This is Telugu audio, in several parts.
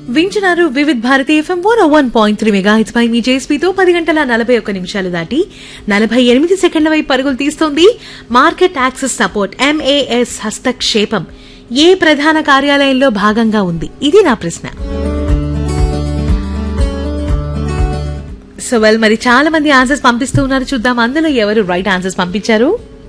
వింటున్నారు Vividh Bharati FM one one point three mega hits పై మీ జేఎస్పీతో పది గంటల నలభై ఒక్క నిమిషాలు దాటి నలభై ఎనిమిది సెకండ్ల వైపు పరుగులు తీస్తోంది మార్కెట్ యాక్సెస్ సపోర్ట్ ఎంఏఎస్ హస్తక్షేపం ఏ ప్రధాన కార్యాలయంలో భాగంగా ఉంది ఇది నా ప్రశ్న సో వెల్ మరి చాలా మంది ఆన్సర్స్ పంపిస్తూ ఉన్నారు చూద్దాం అందులో ఎవరు రైట్ ఆన్సర్స్ పంపించారు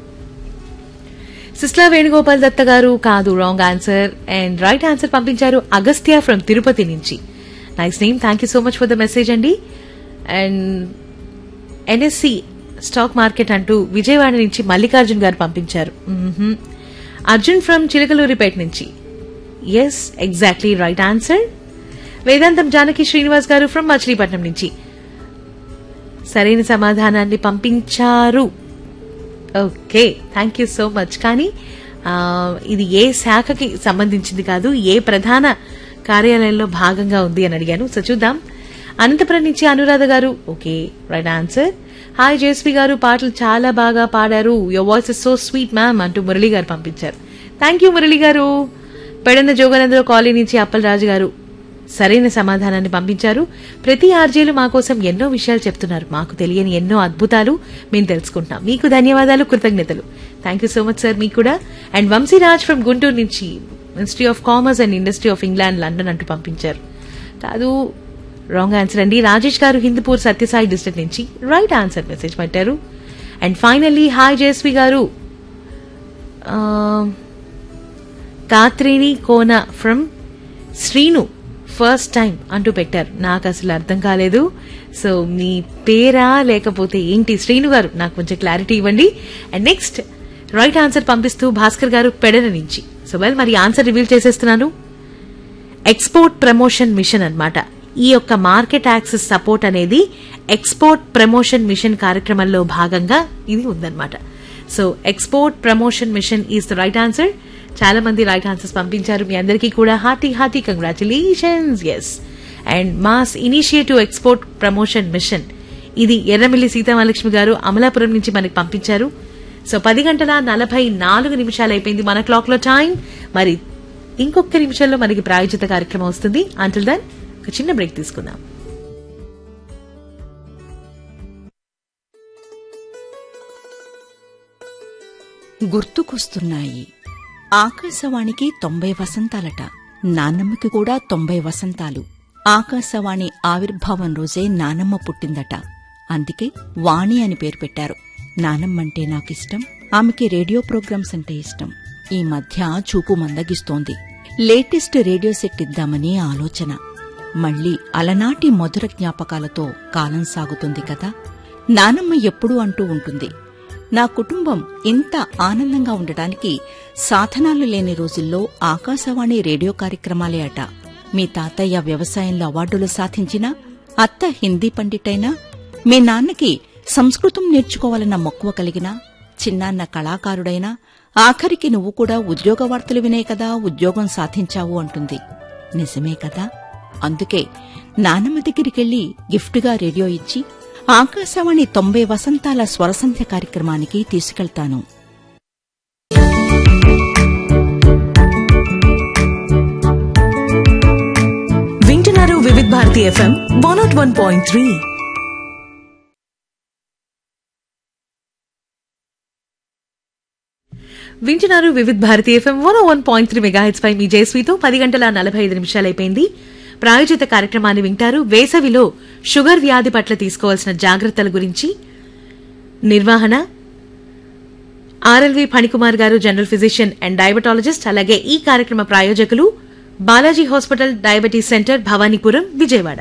సిస్లా వేణుగోపాల్ దత్త గారు కాదు wrong answer and right answer పంపించారు అగస్త్య ఫ్రమ్ తిరుపతి నుంచి nice name thank you so much for the message అండి అండ్ ఎన్ఎస్సి స్టాక్ మార్కెట్ అంటూ విజయవాడ నుంచి మల్లికార్జున్ గారు పంపించారు మ్మ్హ్మ్. అర్జున్ ఫ్రమ్ చిలకలూరిపేట నుంచి ఎస్ ఎగ్జాక్ట్లీ రైట్ ఆన్సర్ వేదాంతం జానకి శ్రీనివాస్ గారు ఫ్రమ్ మచిలీపట్నం నుంచి సరైన సమాధానాన్ని పంపించారు okay thank you so much కానీ ఆ, ఇది ఏ శాఖకి సంబంధించింది కాదు ఏ ప్రధాన కార్యాలయంలో భాగంగా ఉంది అని అడిగాను సో చూద్దాం అనంతపురం నుంచి Anuradha garu okay right answer hi Jaswi garu పాటలు చాలా బాగా పాడారు your voice is so sweet ma'am అంటూ మురళి గారు పంపించారు థ్యాంక్ యూ మురళి గారు పెడన్న జోగానందరావు కాలనీ నుంచి అప్పలరాజు గారు సరైన సమాధానాన్ని పంపించారు ప్రతి ఆర్జేలు మా కోసం ఎన్నో విషయాలు చెప్తున్నారు మాకు తెలియని ఎన్నో అద్భుతాలు మేము తెలుసుకుంటున్నాం మీకు ధన్యవాదాలు కృతజ్ఞతలు thank you so much sir మీకు కూడా అండ్ వంశీరాజ్ ఫ్రమ్ గుంటూరు నుంచి ministry of commerce and industry of England London అంటూ పంపించారు కాదు రాంగ్ ఆన్సర్ అండి రాజేష్ గారు హిందూపూర్ సత్యసాయి డిస్ట్రిక్ట్ నుంచి రైట్ ఆన్సర్ మెసేజ్ పెట్టారు and finally hi Jayasvi garu ఆ, తాత్రిని కోన ఫ్రమ్ శ్రీను ఫస్ట్ టైం అంటూ పెట్టారు నాకు అసలు అర్థం కాలేదు సో మీ పేరా లేకపోతే ఏంటి శ్రీను గారు నాకు కొంచెం క్లారిటీ ఇవ్వండి అండ్ నెక్స్ట్ రైట్ ఆన్సర్ పంపిస్తూ భాస్కర్ గారు పెడన నుంచి సో వెల్ మరి ఆన్సర్ రివీల్ చేసేస్తున్నాను ఎక్స్పోర్ట్ ప్రమోషన్ మిషన్ అన్నమాట ఈ యొక్క మార్కెట్ యాక్సెస్ సపోర్ట్ అనేది ఎక్స్పోర్ట్ ప్రమోషన్ మిషన్ కార్యక్రమంలో భాగంగా ఇది ఉందన్నమాట so export promotion mission is the right answer చాలా మంది రైట్ ఆన్సర్స్ పంపించారు మీ అందరికీ కూడా hearty hearty congratulations S and MAS initiative export promotion mission ఇది ఎర్రమిల్లి సీతామహాలక్ష్మి గారు అమలాపురం నుంచి మనకి పంపించారు సో పది గంటల నలభై నాలుగు నిమిషాలు అయిపోయింది మన క్లాక్ లో టైం మరి ఇంకొక నిమిషంలో మనకి ప్రాయోజిత కార్యక్రమం వస్తుంది అంటుల్ దన్ ఒక చిన్న బ్రేక్ తీసుకుందాం గుర్తుకొస్తున్నాయి ఆకాశవాణికి తొంభై వసంతాలట నానమ్మకి కూడా తొంభై వసంతాలు ఆకాశవాణి ఆవిర్భావం రోజే నానమ్మ పుట్టిందట అందుకే వాణి అని పేరు పెట్టారు నానమ్మంటే నాకిష్టం ఆమెకి రేడియో ప్రోగ్రామ్స్ అంటే ఇష్టం ఈ మధ్య చూపు మందగిస్తోంది లేటెస్ట్ రేడియో సెట్ ఇద్దామని ఆలోచన మళ్ళీ అలనాటి మధుర జ్ఞాపకాలతో కాలం సాగుతుంది కదా నానమ్మ ఎప్పుడూ అంటూ ఉంటుంది నా కుటుంబం ఇంత ఆనందంగా ఉండటానికి సాధనాలు లేని రోజుల్లో ఆకాశవాణి రేడియో కార్యక్రమాలే అట మీ తాతయ్య వ్యవసాయంలో అవార్డులు సాధించినా అత్త హిందీ పండిటైనా మీ నాన్నకి సంస్కృతం నేర్చుకోవాలన్న మక్కువ కలిగినా చిన్నాన్న కళాకారుడైనా ఆఖరికి నువ్వు కూడా ఉద్యోగ వార్తలు వినే కదా ఉద్యోగం సాధించావు అంటుంది నిజమే కదా అందుకే నానమ్మ దగ్గరికెళ్లి గిఫ్ట్గా రేడియో ఇచ్చి ఆకాశవాణి తొంభై వసంతాల స్వరసంధ్య కార్యక్రమానికి తీసుకెళ్తాను వింటున్నారు Vividh Bharati FM one naught one point three వింటున్నారు Vividh Bharati FM one one point three mega hits పై మీ జయశ్రీతో పది గంటల నలభై ఐదు నిమిషాలైపోయింది ప్రాయోజిత కార్యక్రమాన్ని వింటారు వేసవిలో షుగర్ వ్యాధి పట్ల తీసుకోవాల్సిన జాగ్రత్తల గురించి నిర్వహణ ఆర్ఎల్వి ఫణికుమార్ గారు జనరల్ ఫిజిషియన్ అండ్ డయాబెటాలజిస్ట్ అలాగే ఈ కార్యక్రమ ప్రాయోజకులు Balaji hospital diabetes centre Bhavanipuram Vijayawada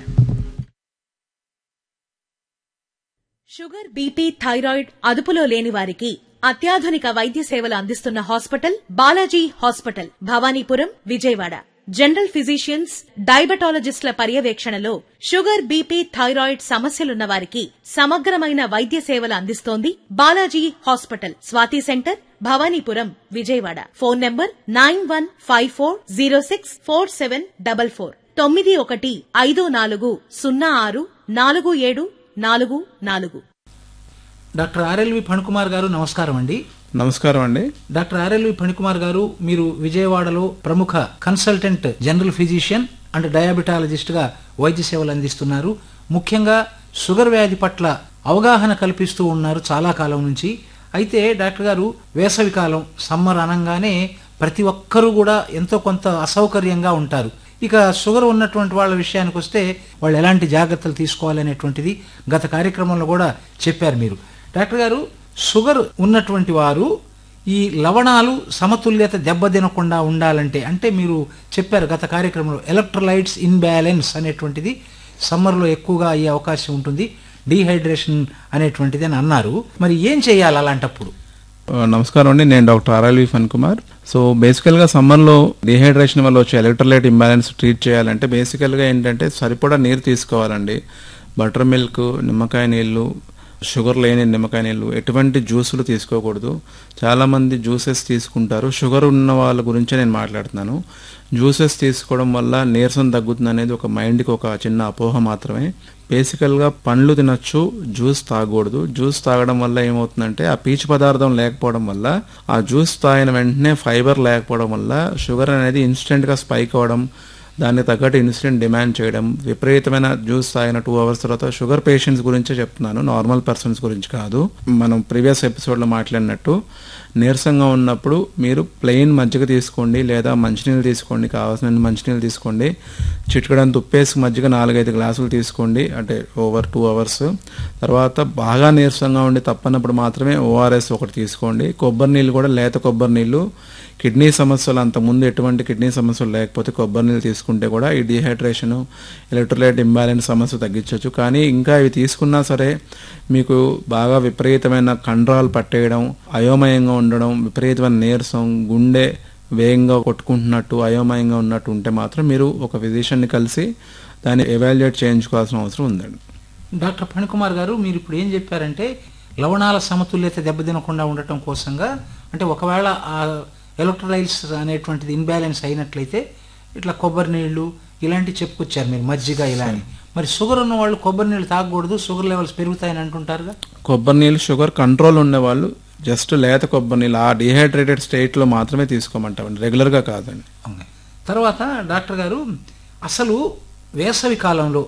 sugar BP thyroid అదుపులో లేని వారికి అత్యాధునిక వైద్య సేవలు అందిస్తున్న hospital Balaji hospital Bhavanipuram Vijayawada general physicians డయాబెటాలజిస్టుల పర్యవేక్షణలో షుగర్ బీపీ థైరాయిడ్ సమస్యలున్న వారికి సమగ్రమైన వైద్య సేవలు అందిస్తోంది Balaji hospital Swathi centre Bhavanipuram Vijayawada phone number nine one five four zero six four seven double four తొమ్మిది ఒకటి ఐదు నాలుగు సున్నా ఆరు నాలుగు ఏడు నాలుగు నాలుగు డాక్టర్ ఆర్ఎల్వి ఫణికుమార్ గారు నమస్కారం అండి నమస్కారం అండి డాక్టర్ ఆర్ఎల్వి ఫణికుమార్ గారు మీరు విజయవాడలో ప్రముఖ కన్సల్టెంట్ జనరల్ ఫిజిషియన్ అంటే డయాబెటాలజిస్ట్గా వైద్య సేవలు అందిస్తున్నారు ముఖ్యంగా షుగర్ వ్యాధి పట్ల అవగాహన కల్పిస్తూ ఉన్నారు చాలా కాలం నుంచి అయితే డాక్టర్ గారు వేసవి కాలం సమ్మర్ అనగానే ప్రతి ఒక్కరూ కూడా ఎంతో కొంత అసౌకర్యంగా ఉంటారు ఇక షుగర్ ఉన్నటువంటి వాళ్ళ విషయానికి వస్తే వాళ్ళు ఎలాంటి జాగ్రత్తలు తీసుకోవాలనేటువంటిది గత కార్యక్రమంలో కూడా చెప్పారు మీరు డాక్టర్ గారు షుగర్ ఉన్నటువంటి వారు ఈ లవణాలు సమతుల్యత దెబ్బతినకుండా ఉండాలంటే అంటే మీరు చెప్పారు గత కార్యక్రమంలో ఎలక్ట్రోలైట్స్ ఇన్బ్యాలెన్స్ అనేటువంటిది సమ్మర్లో ఎక్కువగా అయ్యే అవకాశం ఉంటుంది డీహైడ్రేషన్ అనేటువంటిది అని అన్నారు మరి ఏం చేయాలి అలాంటప్పుడు ఆ, నమస్కారం అండి నేను డాక్టర్ ఆర్ఎల్వి ఫన్ కుమార్ సో బేసికల్గా సమ్మర్లో డిహైడ్రేషన్ వల్ల వచ్చే ఎలక్ట్రోలైట్ ఇంబ్యాలెన్స్ ట్రీట్ చేయాలంటే బేసికల్గా ఏంటంటే సరిపడా నీరు తీసుకోవాలండి బటర్ మిల్క్ నిమ్మకాయ నీళ్ళు షుగర్ లేని నిమ్మకాయ నీళ్ళు ఎటువంటి జ్యూసులు తీసుకోకూడదు చాలామంది జ్యూసెస్ తీసుకుంటారు షుగర్ ఉన్న వాళ్ళ గురించే నేను మాట్లాడుతున్నాను జ్యూసెస్ తీసుకోవడం వల్ల నీరసం తగ్గుతుంది అనేది ఒక మైండ్కి ఒక చిన్న అపోహ మాత్రమే బేసికల్గా పండ్లు తినొచ్చు జ్యూస్ తాగకూడదు జ్యూస్ తాగడం వల్ల ఏమవుతుందంటే ఆ పీచు పదార్థం లేకపోవడం వల్ల ఆ జ్యూస్ తాగిన వెంటనే ఫైబర్ లేకపోవడం వల్ల షుగర్ అనేది ఇన్స్టెంట్గా స్పైక్ అవ్వడం దానికి తగ్గట్టు ఇన్సులిన్ డిమాండ్ చేయడం విపరీతమైన జ్యూస్ తాగిన టూ అవర్స్ తర్వాత షుగర్ పేషెంట్స్ గురించే చెప్తున్నాను నార్మల్ పర్సన్స్ గురించి కాదు మనం ప్రీవియస్ ఎపిసోడ్లో మాట్లాడినట్టు నీరసంగా ఉన్నప్పుడు మీరు ప్లెయిన్ మజ్జిగ తీసుకోండి లేదా మంచినీళ్ళు తీసుకోండి కావాల్సిన మంచినీళ్ళు తీసుకోండి చిటికడంత ఉప్పేసి మజ్జిగ నాలుగైదు గ్లాసులు తీసుకోండి అంటే ఓవర్ టూ అవర్స్ తర్వాత బాగా నీరసంగా ఉండి తప్పనప్పుడు మాత్రమే ఓఆర్ఎస్ ఒకటి తీసుకోండి కొబ్బరి నీళ్ళు కూడా లేత కొబ్బరి నీళ్ళు కిడ్నీ సమస్యలు అంతకుముందు ఎటువంటి కిడ్నీ సమస్యలు లేకపోతే కొబ్బరి నీళ్ళు తీసుకుంటే కూడా ఈ డిహైడ్రేషన్ ఎలక్ట్రోలైట్ ఇంబ్యాలెన్స్ సమస్య తగ్గించవచ్చు కానీ ఇంకా ఇవి తీసుకున్నా సరే మీకు బాగా విపరీతమైన కండరాలు పట్టేయడం అయోమయంగా ఉండడం విపరీతమైన నీరసం గుండె వేగంగా కొట్టుకుంటున్నట్టు అయోమయంగా ఉన్నట్టు ఉంటే మాత్రం మీరు ఒక ఫిజిషియన్ని కలిసి దాన్ని ఎవాల్యుయేట్ చేయించుకోవాల్సిన అవసరం ఉందండి డాక్టర్ ఫణికుమార్ గారు మీరు ఇప్పుడు ఏం చెప్పారంటే లవణాల సమతుల్యత దెబ్బతినకుండా ఉండటం కోసంగా అంటే ఒకవేళ ఆ ఎలక్ట్రోలైట్స్ అనేటువంటిది ఇన్బ్యాలెన్స్ అయినట్లయితే ఇట్లా కొబ్బరి నీళ్లు ఇలాంటివి చెప్పుకొచ్చారు మీరు మజ్జిగ ఇలా అని మరి షుగర్ ఉన్న వాళ్ళు కొబ్బరి నీళ్ళు తాగకూడదు షుగర్ లెవెల్స్ పెరుగుతాయని అంటుంటారుగా కొబ్బరి నీళ్ళు షుగర్ కంట్రోల్ ఉండేవాళ్ళు జస్ట్ లేత కొబ్బరి నీళ్ళు ఆ డిహైడ్రేటెడ్ స్టేట్లో మాత్రమే తీసుకోమంటామండి రెగ్యులర్గా కాదండి అవును. తర్వాత డాక్టర్ గారు అసలు వేసవి కాలంలో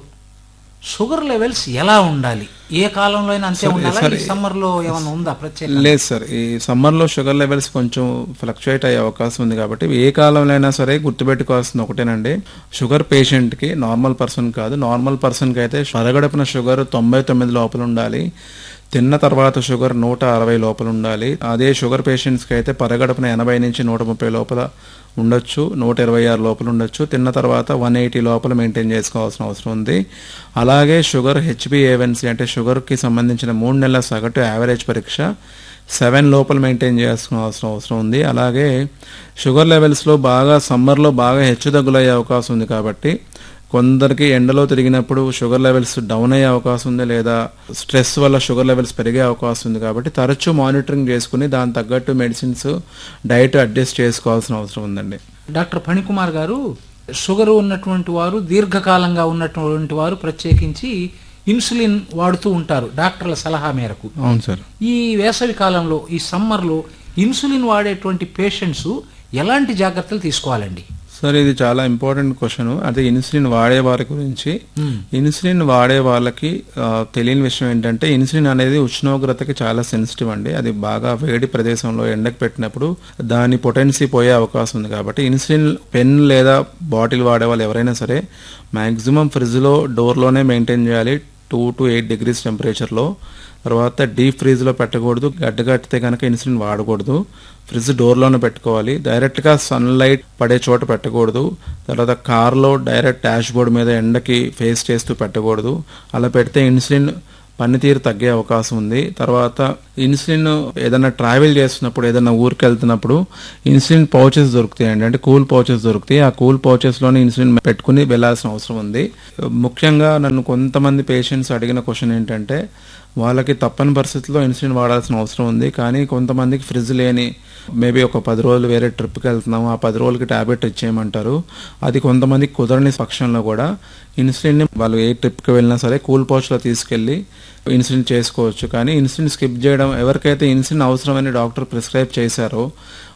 షుగర్ లెవెల్స్ ఎలా ఉండాలి ఏ కాలంలో అయినా అంతే సరే, ఉండాలా సరే. ఈ సమ్మర్ లో ఏమైనా ఉందా ప్రత్యేక లేదు సార్ ఈ సమ్మర్లో షుగర్ లెవెల్స్ కొంచెం ఫ్లక్చుయేట్ అయ్యే అవకాశం ఉంది కాబట్టి ఏ కాలంలో అయినా సరే గుర్తుపెట్టుకోవాల్సింది ఒకటేనండి షుగర్ పేషెంట్కి నార్మల్ పర్సన్ కాదు నార్మల్ పర్సన్కి అయితే పరగడపిన షుగర్ తొంభై తొమ్మిది లోపల ఉండాలి తిన్న తర్వాత షుగర్ నూట అరవై లోపల ఉండాలి అదే షుగర్ పేషెంట్స్కి అయితే పరగడపున ఎనభై నుంచి నూట ముప్పై లోపల ఉండొచ్చు నూట ఇరవై ఆరు లోపల ఉండొచ్చు తిన్న తర్వాత వన్ ఎయిటీ లోపల మెయింటైన్ చేసుకోవాల్సిన అవసరం ఉంది అలాగే షుగర్ హెచ్బిఏవెన్సీ అంటే షుగర్కి సంబంధించిన మూడు నెలల సగటు యావరేజ్ పరీక్ష సెవెన్ లోపల మెయింటైన్ చేయాల్సిన అవసరం అవసరం ఉంది అలాగే షుగర్ లెవెల్స్లో బాగా సమ్మర్లో బాగా హెచ్చుతగ్గులయ్యే అవకాశం ఉంది కాబట్టి కొందరికి ఎండలో తిరిగినప్పుడు షుగర్ లెవెల్స్ డౌన్ అయ్యే అవకాశం ఉంది లేదా స్ట్రెస్ వల్ల షుగర్ లెవెల్స్ పెరిగే అవకాశం ఉంది కాబట్టి తరచూ మానిటరింగ్ చేసుకుని దాని తగ్గట్టు మెడిసిన్స్ డైట్ అడ్జస్ట్ చేసుకోవాల్సిన అవసరం ఉందండి డాక్టర్ ఫణికుమార్ గారు షుగర్ ఉన్నటువంటి వారు దీర్ఘకాలంగా ఉన్నటువంటి వారు ప్రత్యేకించి ఇన్సులిన్ వాడుతూ ఉంటారు డాక్టర్ల సలహా మేరకు అవును సార్ ఈ వేసవి కాలంలో ఈ సమ్మర్లో ఇన్సులిన్ వాడేటువంటి పేషెంట్స్ ఎలాంటి జాగ్రత్తలు తీసుకోవాలండి సార్ ఇది చాలా ఇంపార్టెంట్ క్వశ్చన్ అదే ఇన్సులిన్ వాడే వారి గురించి ఇన్సులిన్ వాడే వాళ్ళకి ఆ, తెలియని విషయం ఏంటంటే ఇన్సులిన్ అనేది ఉష్ణోగ్రతకి చాలా సెన్సిటివ్ అండి అది బాగా వేడి ప్రదేశంలో ఎండకు పెట్టినప్పుడు దాని పొటెన్సీ పోయే అవకాశం ఉంది కాబట్టి ఇన్సులిన్ పెన్ లేదా బాటిల్ వాడే వాళ్ళు ఎవరైనా సరే మ్యాక్సిమం ఫ్రిడ్జ్లో డోర్లోనే మెయింటైన్ చేయాలి టూ టు ఎయిట్ డిగ్రీస్ టెంపరేచర్లో తర్వాత డీప్ ఫ్రీజ్లో పెట్టకూడదు గడ్డగట్టితే కనుక ఇన్సులిన్ వాడకూడదు ఫ్రిడ్జ్ డోర్లోనే పెట్టుకోవాలి డైరెక్ట్గా సన్లైట్ పడే చోట పెట్టకూడదు తర్వాత కార్లో డైరెక్ట్ డాష్ బోర్డ్ మీద ఎండకి ఫేస్ చేస్తూ పెట్టకూడదు అలా పెడితే ఇన్సులిన్ పనితీరు తగ్గే అవకాశం ఉంది తర్వాత ఇన్సులిన్ ఏదైనా ట్రావెల్ చేస్తున్నప్పుడు ఏదైనా ఊరికి వెళ్తున్నప్పుడు ఇన్సులిన్ పౌచెస్ దొరుకుతాయండి అంటే కూల్ పౌచెస్ దొరుకుతాయి ఆ కూల్ పౌచెస్లోనే ఇన్సులిన్ పెట్టుకుని వెళ్ళాల్సిన అవసరం ఉంది ముఖ్యంగా నన్ను కొంతమంది పేషెంట్స్ అడిగిన క్వశ్చన్ ఏంటంటే వాళ్ళకి తప్పని పరిస్థితుల్లో ఇన్సులిన్ వాడాల్సిన అవసరం ఉంది కానీ కొంతమందికి ఫ్రిడ్జ్ లేని మేబీ ఒక పది రోజులు వేరే ట్రిప్కి వెళ్తున్నాము ఆ పది రోజులకి టాబ్లెట్ ఇచ్చేయమంటారు అది కొంతమందికి కుదరని పక్షంలో కూడా ఇన్సులిన్ని వాళ్ళు ఏ ట్రిప్కి వెళ్ళినా సరే కూల్ పౌచ్లో తీసుకెళ్ళి ఇన్సులిన్ చేసుకోవచ్చు కానీ ఇన్సులిన్ స్కిప్ చేయడం ఎవరికైతే ఇన్సులిన్ అవసరమని డాక్టర్ ప్రిస్క్రైబ్ చేశారో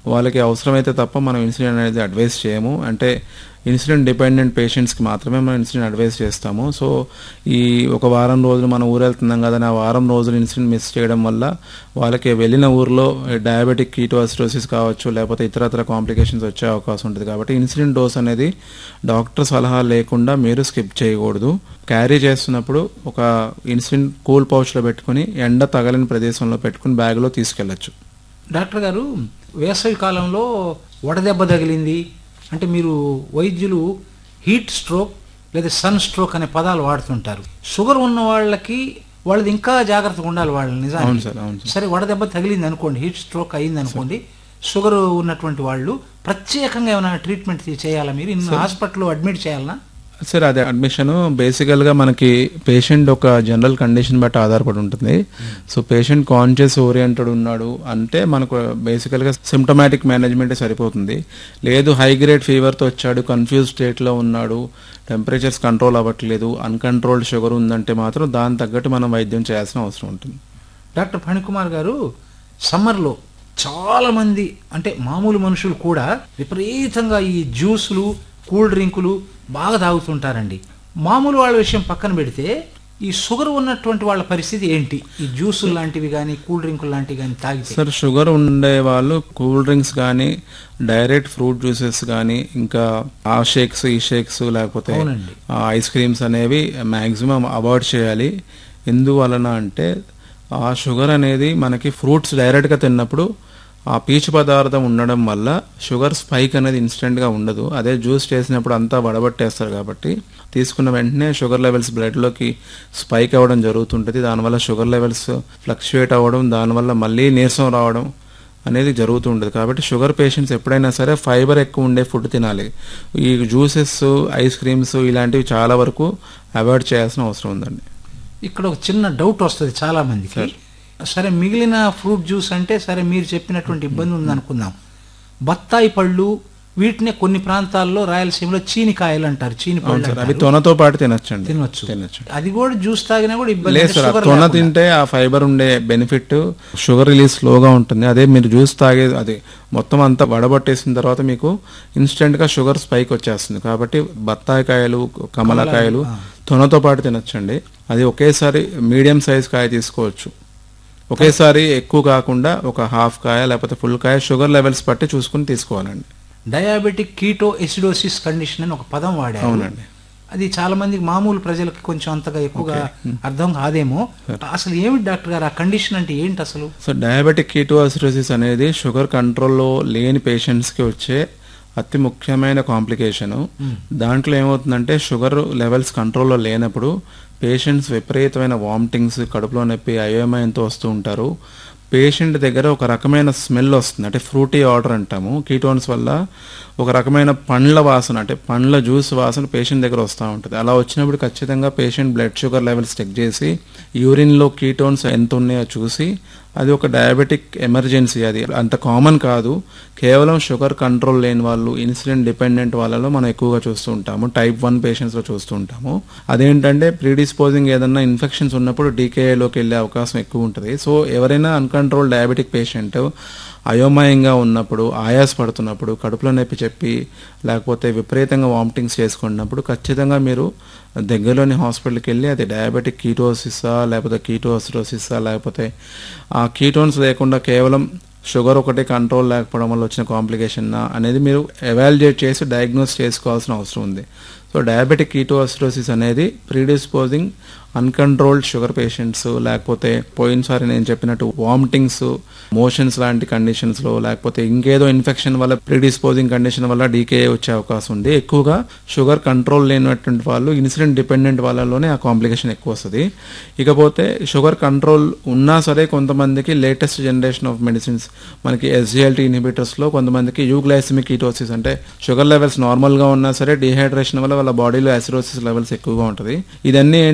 వాళ్ళకి అవసరమైతే తప్ప మనం ఇన్సులిన్ అనేది అడ్వైస్ చేయము అంటే ఇన్సులిన్ డిపెండెంట్ పేషెంట్స్కి మాత్రమే మనం ఇన్సులిన్ అడ్వైస్ చేస్తాము సో ఈ ఒక వారం రోజులు మనం ఊరు వెళ్తున్నాం కదా ఆ వారం రోజులు ఇన్సులిన్ మిస్ చేయడం వల్ల వాళ్ళకి వెళ్ళిన ఊర్లో డయాబెటిక్ కీటోసిరోసిస్ కావచ్చు లేకపోతే ఇతరత్ర కాంప్లికేషన్స్ వచ్చే అవకాశం ఉంటుంది కాబట్టి ఇన్సులిన్ డోస్ అనేది డాక్టర్ సలహా లేకుండా మీరు స్కిప్ చేయకూడదు క్యారీ చేస్తున్నప్పుడు ఒక ఇన్సులిన్ కూల్ పౌచ్లో పెట్టుకుని ఎండ తగలని ప్రదేశంలో పెట్టుకుని బ్యాగ్లో తీసుకెళ్ళచ్చు డాక్టర్ గారు వేసవి కాలంలో వడదెబ్బ తగిలింది అంటే మీరు వైద్యులు హీట్ స్ట్రోక్ లేదా సన్ స్ట్రోక్ అనే పదాలు వాడుతుంటారు షుగర్ ఉన్న వాళ్ళకి వాళ్ళది ఇంకా జాగ్రత్తగా ఉండాలి వాళ్ళు అవును నిజానికి సార్ అవును సార్ సరే వడదెబ్బ తగిలింది అనుకోండి హీట్ స్ట్రోక్ అయింది అనుకోండి షుగర్ ఉన్నటువంటి వాళ్ళు ప్రత్యేకంగా ఏమైనా ట్రీట్మెంట్ చేయాలా మీరు ఇన్ని హాస్పిటల్లో అడ్మిట్ చేయాలనా సార్ అదే అడ్మిషన్ బేసికల్గా మనకి పేషెంట్ ఒక జనరల్ కండిషన్ బట్టి ఆధారపడి ఉంటుంది సో పేషెంట్ కాన్షియస్ ఓరియంటెడ్ ఉన్నాడు అంటే మనకు బేసికల్గా సిమ్టమాటిక్ మేనేజ్మెంట్ సరిపోతుంది లేదు హై గ్రేడ్ ఫీవర్తో వచ్చాడు కన్ఫ్యూజ్ స్టేట్లో ఉన్నాడు టెంపరేచర్స్ కంట్రోల్ అవ్వట్లేదు అన్కంట్రోల్డ్ షుగర్ ఉందంటే మాత్రం దాని తగ్గట్టు మనం వైద్యం చేయాల్సిన అవసరం ఉంటుంది డాక్టర్ ఫణికుమార్ గారు సమ్మర్లో చాలా మంది అంటే మామూలు మనుషులు కూడా విపరీతంగా ఈ జ్యూసులు కూల్ డ్రింకులు బాగా తాగుతుంటారండి మామూలు వాళ్ళ విషయం పక్కన పెడితే ఈ షుగర్ ఉన్నటువంటి వాళ్ళ పరిస్థితి ఏంటి ఈ జ్యూసులు లాంటివి కానీ కూల్ డ్రింకులు లాంటివి కానీ తాగితే సార్ షుగర్ ఉండే వాళ్ళు కూల్ డ్రింక్స్ కానీ డైరెక్ట్ ఫ్రూట్ జ్యూసెస్ కానీ ఇంకా ఆ షేక్స్ ఈ షేక్స్ లేకపోతే అవునండి. ఆ ఐస్ క్రీమ్స్ అనేవి మ్యాక్సిమం అవాయిడ్ చేయాలి ఎందువలన అంటే ఆ షుగర్ అనేది మనకి ఫ్రూట్స్ డైరెక్ట్గా తిన్నప్పుడు ఆ పీచు పదార్థం ఉండడం వల్ల షుగర్ స్పైక్ అనేది ఇన్స్టెంట్గా ఉండదు అదే జ్యూస్ చేసినప్పుడు అంతా వడబట్టేస్తారు కాబట్టి తీసుకున్న వెంటనే షుగర్ లెవెల్స్ బ్లడ్లోకి స్పైక్ అవ్వడం జరుగుతుంటుంది దానివల్ల షుగర్ లెవెల్స్ ఫ్లక్చుయేట్ అవ్వడం దానివల్ల మళ్ళీ నీరసం రావడం అనేది జరుగుతూ ఉంటుంది కాబట్టి షుగర్ పేషెంట్స్ ఎప్పుడైనా సరే ఫైబర్ ఎక్కువ ఉండే ఫుడ్ తినాలి ఈ జ్యూసెస్ ఐస్ క్రీమ్స్ ఇలాంటివి చాలా వరకు అవాయిడ్ చేయాల్సిన అవసరం ఉందండి ఇక్కడ ఒక చిన్న డౌట్ వస్తుంది చాలా మందికి సరే మిగిలిన ఫ్రూట్ జ్యూస్ అంటే సరే మీరు చెప్పినటువంటి ఇబ్బంది ఉంది అనుకుందాం బత్తాయి పళ్ళు వీటినే కొన్ని ప్రాంతాల్లో రాయలసీమలో చీనికాయలు అంటారు చీని అవును పళ్ళు సార్ అవి అంటారు. తొనతో పాటు తినొచ్చండి తినొచ్చు తినొచ్చు అది కూడా జ్యూస్ తాగినా కూడా ఇబ్బంది లేదు అంటే సార్ ఆ sugar తొన లేకుండా. తింటే ఆ ఫైబర్ ఉండే బెనిఫిట్ షుగర్ రిలీజ్ స్లోగా ఉంటుంది అదే మీరు జ్యూస్ తాగే అది మొత్తం అంతా వడబట్టేసిన తర్వాత మీకు ఇన్స్టెంట్ గా షుగర్ స్పైక్ వచ్చేస్తుంది కాబట్టి బత్తాయికాయలు కమలకాయలు తొనతో పాటు తినొచ్చండి అది ఒకేసారి మీడియం సైజ్ కాయ తీసుకోవచ్చు ఒకేసారి ఎక్కువ కాకుండా ఒక హాఫ్ కాయ లేకపోతే ఫుల్ కాయ షుగర్ లెవెల్స్ బట్టి చూసుకుని తీసుకోవాలండి డయాబెటిక్ కీటో ఎసిడోసిస్ కండిషన్ అని ఒక పదం వాడారు అవునండి. అది చాలా మందికి మామూలు ప్రజలకు కొంచెం అంతగా ఎక్కువగా అర్థం కాదేమో అసలు ఏమిటి డాక్టర్ గారు ఆ కండిషన్ అంటే ఏంటి అసలు సో డయాబెటిక్ కీటోసిరోసిస్ అనేది షుగర్ కంట్రోల్లో లేని పేషెంట్స్కి వచ్చే అతి ముఖ్యమైన కాంప్లికేషన్ దాంట్లో ఏమవుతుందంటే షుగర్ లెవెల్స్ కంట్రోల్లో లేనప్పుడు పేషెంట్స్ విపరీతమైన వామిటింగ్స్ కడుపులో నొప్పి అయోమయంతో వస్తూ ఉంటారు పేషెంట్ దగ్గర ఒక రకమైన స్మెల్ వస్తుంది అంటే ఫ్రూటీ ఆర్డర్ అంటాము కీటోన్స్ వల్ల ఒక రకమైన పండ్ల వాసన అంటే పండ్ల జ్యూస్ వాసన పేషెంట్ దగ్గర వస్తూ ఉంటుంది అలా వచ్చినప్పుడు ఖచ్చితంగా patient blood sugar levels check చేసి యూరిన్లో కీటోన్స్ ఎంత ఉన్నాయో చూసి అది ఒక డయాబెటిక్ ఎమర్జెన్సీ అది అంత కామన్ కాదు కేవలం షుగర్ కంట్రోల్ లేని వాళ్ళు ఇన్సులిన్ డిపెండెంట్ వాళ్ళలో మనం ఎక్కువగా చూస్తూ ఉంటాము టైప్ వన్ పేషెంట్స్లో చూస్తూ ఉంటాము అదేంటంటే ప్రీడిస్పోజింగ్ ఏదన్నా ఇన్ఫెక్షన్స్ ఉన్నప్పుడు డీకేఏలోకి వెళ్ళే అవకాశం ఎక్కువ ఉంటుంది సో ఎవరైనా అన్కంట్రోల్ డయాబెటిక్ పేషెంట్ అయోమయంగా ఉన్నప్పుడు ఆయాస పడుతున్నప్పుడు కడుపులో నొప్పి చెప్పి లేకపోతే విపరీతంగా వామిటింగ్స్ చేసుకున్నప్పుడు ఖచ్చితంగా మీరు దగ్గరలోని హాస్పిటల్కి వెళ్ళి అది డయాబెటిక్ కీటోసిసా లేకపోతే కీటోసిరోసిసా లేకపోతే ఆ కీటోన్స్ లేకుండా కేవలం షుగర్ ఒకటే కంట్రోల్ లేకపోవడం వల్ల వచ్చిన కాంప్లికేషన్ అనేది మీరు ఎవాల్యుయేట్ చేసి డయాగ్నోస్ చేసుకోవాల్సిన అవసరం ఉంది సో డయాబెటిక్ కీటోసిరోసిస్ అనేది ప్రీడిస్పోజింగ్ అన్కంట్రోల్డ్ షుగర్ పేషెంట్స్ లేకపోతే పోయినసారి నేను చెప్పినట్టు వామిటింగ్స్ మోషన్స్ లాంటి కండిషన్స్లో లేకపోతే ఇంకేదో ఇన్ఫెక్షన్ వల్ల ప్రీడిస్పోజింగ్ కండిషన్ వల్ల డీకేఏ వచ్చే అవకాశం ఉంది ఎక్కువగా షుగర్ కంట్రోల్ లేనటువంటి వాళ్ళు ఇన్సులిన్ డిపెండెంట్ వాళ్ళలోనే ఆ కాంప్లికేషన్ ఎక్కువ వస్తుంది ఇకపోతే షుగర్ కంట్రోల్ ఉన్నా సరే కొంతమందికి లేటెస్ట్ జనరేషన్ ఆఫ్ మెడిసిన్స్ మనకి ఎస్జిఎల్టీ ఇన్హిబిటర్స్లో కొంతమందికి యూగ్లైసిమిక్ కీటోసిస్ అంటే షుగర్ లెవెల్స్ నార్మల్గా ఉన్నా సరే డిహైడ్రేషన్ వల్ల వాళ్ళ బాడీలో అసిరోసిస్ లెవెల్స్ ఎక్కువగా ఉంటుంది ఇదన్నీ